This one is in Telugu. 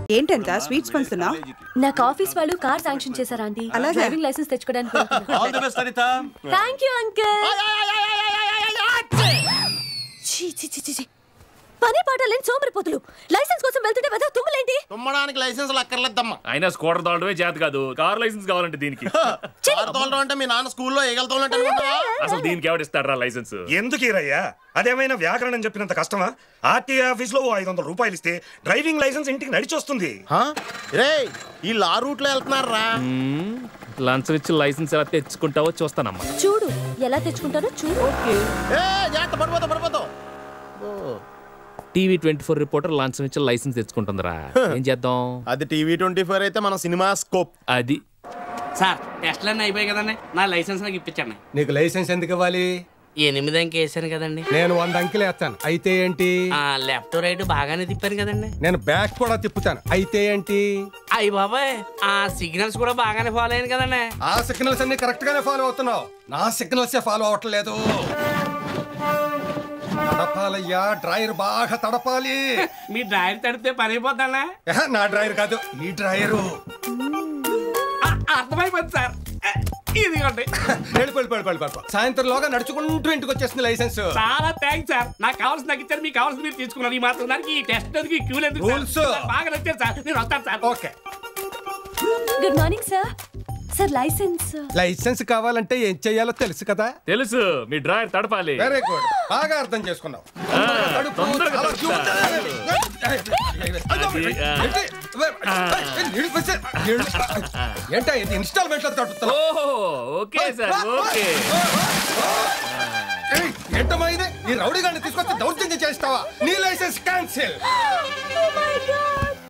ఏంటంట స్వీట్స్ పంచుతున్నావు నాకు ఆఫీస్ వాళ్ళు కార్ శాంక్షన్ చేశారా ఆంటీ అలాగా? డ్రైవింగ్ లైసెన్స్ తెచ్చుకోవడానికి all the best Anita thank you uncle ఛీ, ఛీ, ఛీ, ఛీ, ఛీ. పని పాట లేని సోమరిపోతులు లైసెన్స్ కోసం వెళ్తుంటే వెదా తుమ్ములేంటి తుమ్మడానికి లైసెన్స్ అక్కర్లేదమ్మా అయినా స్కూటర్ తోలడమే చేత కాదు కార్ లైసెన్స్ కావాలంటే దీనికి కారు తోలడం అంటే మీ నాన్న స్కూల్లో ఎగలుతోలంటే అనుకుంటావా అసలు దీనికి ఎవడిస్తాడరా లైసెన్స్ ఎందుకు ఈరయ్యా అదేమైనా వ్యాకరణం చెప్పినంత కష్టమా ఆర్టీఐ ఆఫీస్ లో ఐదు వందల రూపాయలు ఇస్తే డ్రైవింగ్ లైసెన్స్ ఇంటికి నడిచొస్తుంది రే ఈ లా రూట్ లో వెళ్తున్నారా లంచం ఇచ్చి లైసెన్స్ ఎలా తెచ్చుకుంటావో చూస్తానమ్మా చూడు ఎలా తెచ్చుకుంటారో చూడు ఏ జాగ్రత్త పడిపోతావు పడిపోతావు టీవీ ట్వంటీ ఫోర్ రిపోర్టర్ లంచం ఇచ్చి లైసెన్స్ తెచ్చుకుంటుందిరా ఏం చేద్దాం అది టీవీ ట్వంటీ ఫోర్ అయితే మన సినిమా స్కోప్ అది సార్ టెస్ట్లన్నీ అయిపోయాయి కదండి నా లైసెన్స్ నాకు ఇప్పించండి నీకు లైసెన్స్ ఎందుకు ఇవ్వాలి ఎనిమిది అంక వేసాను కదండి నేను వంద అంకెలు వేస్తాను అయితే ఏంటి ఆ లెఫ్ట్ రైట్ బాగానే తిప్పాను కదండి నేను బ్యాక్ కూడా తిప్పుతాను అయితే ఏంటి అయ్యి బాబాయ్ ఆ సిగ్నల్స్ కూడా బాగానే ఫాలో అయ్యాను కదండి ఆ సిగ్నల్స్ అన్ని కరెక్ట్ గానే ఫాలో అవుతున్నావు నా సిగ్నల్స్ ఫాలో అవట్లేదు తడపాలయ్యా డ్రైవర్ బాగా తడపాలి మీ డ్రైవర్ తడిపితే పని అయిపోతానా ఏహ, నా డ్రైవర్ కాదు ఈ డ్రైవరు అర్థమైపోయింది సార్ ఆ, ఇదిగోండి వెళ్ళి వెళ్ళి వెళ్ళి వెళ్ళి వెళ్ళి సాయంత్రంలోగా నడుచుకుంటూ ఇంటికి వచ్చేస్తుంది లైసెన్స్ చాలా థ్యాంక్స్ సార్ నాకు కావాల్సిన నాకు ఇచ్చారు మీకు కావాల్సిన మీరు తీసుకున్నారు ఈ మాత్రం దానికి ఈ టెస్ట్ ఎందుకు ఈ క్యూలు ఎందుకు సార్? Rules. నాకు బాగా నచ్చారు సార్ నేను వస్తాను sir okay good morning sir sir licence licence కావాలంటే ఏం చెయ్యాలో తెలుసు కదా తెలుసు మీ డ్రైవర్ తడపాలి వెరీ గుడ్ బాగా అర్థం చేసుకున్నావు ఆ, తడుపు, తొందరగా చాలా తడుపుతా. cute. అది, ఆ. ఏంటి? ఏంటా ఇది ఇన్స్టాల్మెంట్ లో తడుపుతున్నావు ఓహో ఓకే సార్ ఓకే ఏయ్, ఏంటమ్మా ఇది ఈ రౌడీ గాడిని తీసుకొచ్చి దౌర్జన్యం చేస్తావా నీ లైసెన్స్ క్యాన్సిల్ Oh my